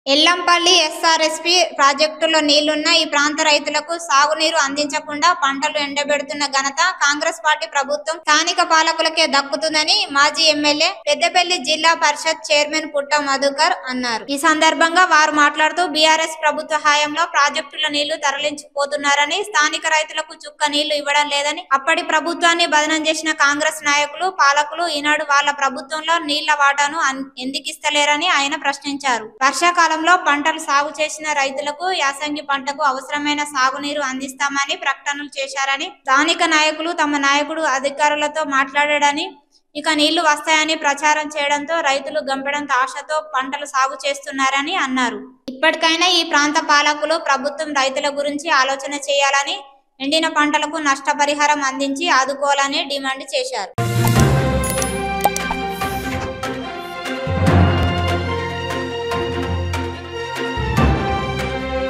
Yellampalli SRSP ప్రాజెక్టులో నీళ్లున్న ఈ ప్రాంత రైతులకు సాగునీరు అందించకుండా పంటలు ఎండబెడుతున్న ఘనత కాంగ్రెస్ పార్టీ ప్రభుత్వం స్థానిక పాలకులకే దక్కుతుందని మాజీ ఎమ్మెల్యే పెద్దపల్లి జిల్లా పరిషత్ చైర్మన్ పుట్ట మధుకర్ అన్నారు ఈ సందర్భంగా వారు మాట్లాడుతూ బీఆర్ఎస్ ప్రభుత్వ హయాంలో ప్రాజెక్టుల నీళ్లు తరలించిపోతున్నారని స్థానిక రైతులకు చుక్క నీళ్లు ఇవ్వడం లేదని అప్పటి ప్రభుత్వాన్ని బదనం చేసిన కాంగ్రెస్ నాయకులు పాలకులు ఈనాడు వాళ్ళ ప్రభుత్వంలో నీళ్ల వాటాను అన్- ఎందుకు ఇస్తలేరని ఆయన ప్రశ్నించారు వర్షాకాలంలో పంటలు సాగు చేసిన రైతులకు యాసంగి పంటకు అవసరమైన సాగునీరు అందిస్తామని ప్రకటనలు చేశారని స్థానిక నాయకులు తమ నాయకుడు అధికారులతో మాట్లాడాడని ఇక నీళ్లు వస్తాయని ప్రచారం చేయడంతో రైతులు గంపెడంత ఆశతో పంటలు సాగు చేస్తున్నారని అన్నారు ఇప్పటికైనా ఈ ప్రాంత పాలకులు ప్రభుత్వం రైతుల గురించి ఆలోచన చేయాలని ఎండిన పంటలకు నష్టపరిహారం అందించి ఆదుకోవాలని డిమాండ్ చేశారు